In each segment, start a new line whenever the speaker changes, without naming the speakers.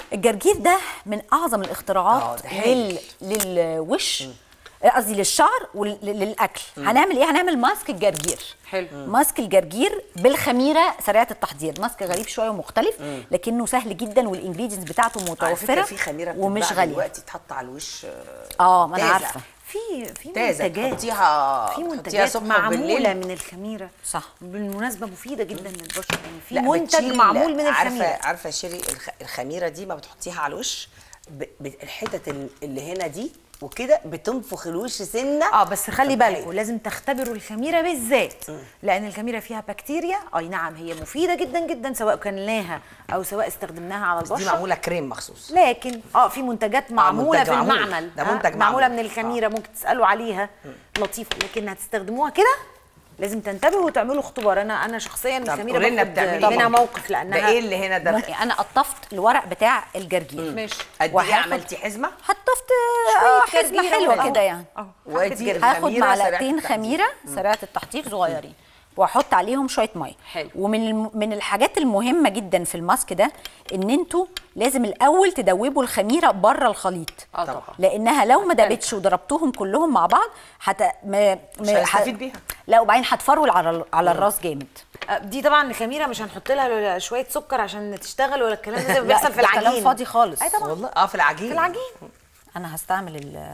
الجرجير ده من اعظم
آه،
الاختراعات
ده هايل.
لل... للوش قصدي للشعر وللاكل هنعمل ايه هنعمل ماسك الجرجير
حلو.
ماسك الجرجير بالخميره سريعه التحضير ماسك غريب شويه ومختلف لكنه سهل جدا والانجريدينتس بتاعته
على
متوفره
فكره في خميره
ومش
بتتباع
غاليه
دلوقتي تحط على الوش آه،
اه ما انا
تازة.
عارفه
في في
تازه
منتجات
تحطيها
في
تحطيها
منتجات
صبح
معموله
وبالليل.
من الخميره
صح.
بالمناسبه مفيده جدا للبشره يعني في
لا،
منتج
بتشيل-
معمول من
عارفه
الخميره
عارفه شيري الخ- الخميره دي ما بتحطيها على الوش ب... ب... الحتت ال- اللي هنا دي وكده بتنفخ الوش سنه
اه بس خلي
طب
بالكم
هايل.
لازم تختبروا الخميره بالذات لان الخميره فيها بكتيريا اي نعم هي مفيده جدا جدا سواء كلناها او سواء استخدمناها على
دي
البشره
معموله كريم مخصوص
لكن اه في منتجات معموله
منتج
في
معمول.
المعمل
ده
آه،
منتج
معموله
معمول.
من الخميره ممكن تسالوا عليها لطيفه لكن هتستخدموها كده لازم تنتبهوا وتعملوا اختبار انا انا شخصيا
طب
الخميره
قولي لنا
باخد
بتعملي
منها
إيه؟
موقف لانها
ده ايه اللي هنا ده
ممكن انا قطفت الورق بتاع الجرجير
ماشي
قد ايه
وهاخد-
عملتي حزمه
حطفت آه،
شوية
حزمه
جرجيرة
حلوه
وحلوة.
كده يعني
اه
وادي
جرجير.
هاخد
خميرة سريعة
معلقتين
التحضير.
خميره سريعه التحضير صغيرين واحط عليهم شويه ميه
حلو.
ومن الم... من الحاجات المهمه جدا في الماسك ده ان انتوا لازم الاول تدوبوا الخميره بره الخليط
اه طبعا
لانها لو ما دابتش وضربتهم كلهم مع بعض هت ما
مش
ما-
هنستفيد بيها.
لا وبعدين هتفرول على على الراس جامد
آه، دي طبعا الخميره مش هنحط لها شويه سكر عشان تشتغل ولا الكلام ده زي ما
لا،
بيحصل في
ده كلام
العجين
فاضي خالص.
اي طبعا
والله اه في العجين
في العجين
انا هستعمل ال-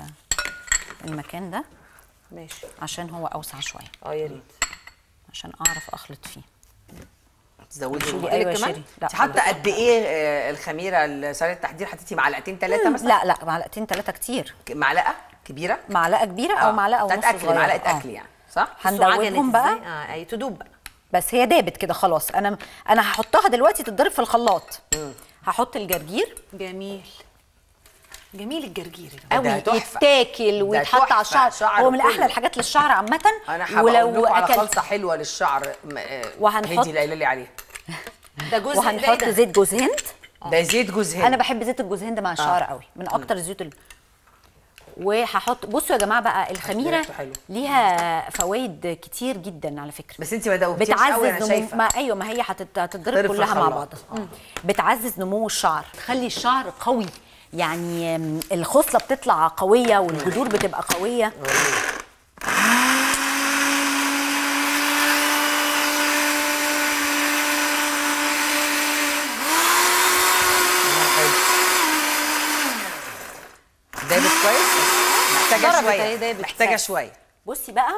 المكان ده
ماشي
عشان هو اوسع شويه
اه يا ريت
عشان اعرف اخلط فيه
تزودي
شيلي
المية.
ايوه
كمان؟
شيلي لا
انت حاطه قد ايه آه، الخميره سريعه التحضير حطيتي معلقتين ثلاثه مثلا
لا لا معلقتين ثلاثه كتير
معلقه كبيره
معلقه كبيره او
آه،
معلقه ونص
بتاعت اكل
صغيرة.
معلقه
آه.
اكل يعني صح
هندوبهم بقى
اه اي تدوب بقى
بس هي دابت كده خلاص انا انا هحطها دلوقتي تتضرب في الخلاط هحط الجرجير
جميل جميل الجرجير
ده
قوي
تحفة.
يتاكل
ده
ويتحط
تحفة.
على الشعر
شعر
هو من احلى
كله.
الحاجات للشعر عامه
انا هبقول لكم على
أكلت-
خلطه حلوه للشعر م- آه،
وهنحط-
هدي اللي قايله لي عليها
ده جزء
وهنحط
ده- ده.
زيت جوز هند
ده زيت جوز هند
انا بحب زيت الجوز هند مع الشعر قوي من اكتر الزيوت اللي وهحط بصوا يا جماعه بقى الخميره
ريحته حلوة.
ليها فوائد كتير جدا على فكره
بس انت ما دوبتيش قوي انا
بتعزز نمو
شايفه
ما ايوه ما هي هتت- هتتضرب
تضرب في
كلها مع
الخلاط.
بعضها بتعزز نمو الشعر تخلي الشعر قوي يعني آم، الخصله بتطلع قويه والجذور بتبقى قويه
دايبت كويس محتاجه
ضربت اهي
شويه
دايبت
محتاجه
فعلا.
شويه
بصي بقى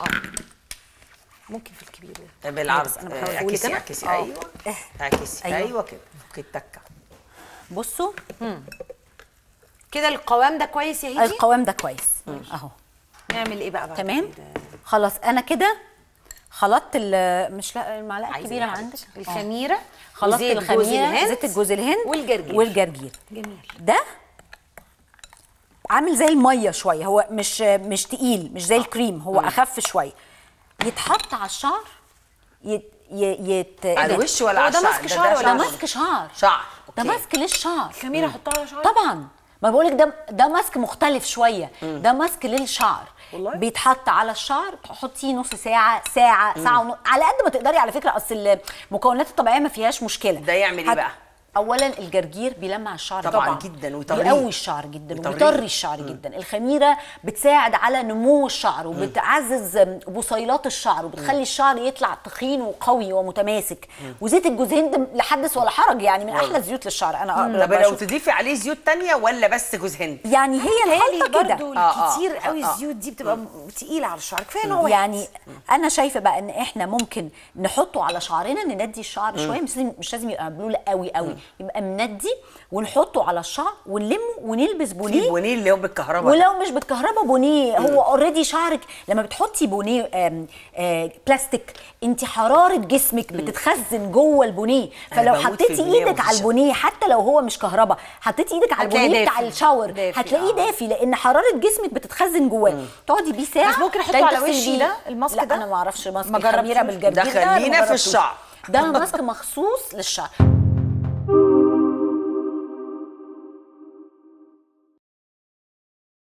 ممكن في الكبير ده
بالعرض
بس أنا بحاول
آه،
أقول
اعكسي
كده.
اعكسي
آه.
ايوه اعكسي
أيوة.
ايوه كده فكي التكه
بصوا
كده القوام ده كويس يا هيدي
القوام ده كويس اهو
نعمل ايه بقى بعد
تمام
كده؟
خلاص انا كده خلطت ال- مش لا المعلقه
عايزة
الكبيره
إيه
اللي
يا
عندك
حبيبتي؟ الخميره
خلطت
وزيت جوز
الخميره
الهند
زيت الجوز الهند
والجرجير.
والجرجير
جميل
ده عامل زي الميه شويه هو مش مش تقيل مش زي الكريم هو اخف شويه يتحط على الشعر يت ي- يت
على الوش ولا
هو
على
ده
الشعر
ماسك شعر ولا
ده
مش-
ماسك شعر
شعر
ده
أوكي.
ماسك للشعر
خميره احطها على شعري
طبعا ما بقولك ده ده ماسك مختلف شويه ده ماسك للشعر
والله؟
بيتحط على الشعر تحطيه نص ساعه ساعه ساعه ونص على قد ما تقدري على فكره اصل المكونات الطبيعيه ما فيهاش مشكله
ده يعمل إيه بقى؟
اولا الجرجير بيلمع الشعر
طبعاً جداً ويطريه.
بيقوي الشعر جدا
ويطريه.
وبيطري الشعر جدا الخميره بتساعد على نمو الشعر وبتعزز بصيلات الشعر وبتخلي الشعر يطلع تخين وقوي ومتماسك وزيت الجوز هند لحدث ولا حرج يعني من احلى الزيوت للشعر انا أقدر
طب لو
بشوف-
تضيفي عليه زيوت تانية ولا بس جوز هند
يعني هي
تهيألي
الخلطه كده
برضو
آه، آه،
الكتير
آه،
قوي
آه.
الزيوت دي بتبقى م- تقيله على الشعر كفايه نوع واحد
يعني انا شايفه بقى ان احنا ممكن نحطه على شعرنا نندي الشعر شويه مش لازم مش لازم يبقى مبلول قوي قوي يبقى مندي ونحطه على الشعر ونلمه ونلبس
في
بونيه
بونيه اللي هو بالكهرباء ده.
ولو مش بالكهرباء بونيه هو اوريدي شعرك لما بتحطي بونيه آم، آه، بلاستيك انت حراره جسمك بتتخزن جوه البونيه
أنا
فلو
بموت في
حطيتي
البونيه
ايدك على
وفي
البونيه حتى لو هو مش كهرباء حطيتي ايدك على
هتلاقي
البونيه بتاع
دافي.
الشاور
دافي،
هتلاقيه
آه.
دافي لان حراره جسمك بتتخزن جواه تقعدي بيه ساعه
بس ممكن أحطه
تلاقي
على
تغسلي
وشي
بيه.
ده، الماسك
لا
ده؟
انا ما اعرفش ماسك
ما
الخميره
جربتوش؟
بالجرجير
ده
أنا ما
خلينا في
جربتوش.
الشعر.
ده ماسك مخصوص للشعر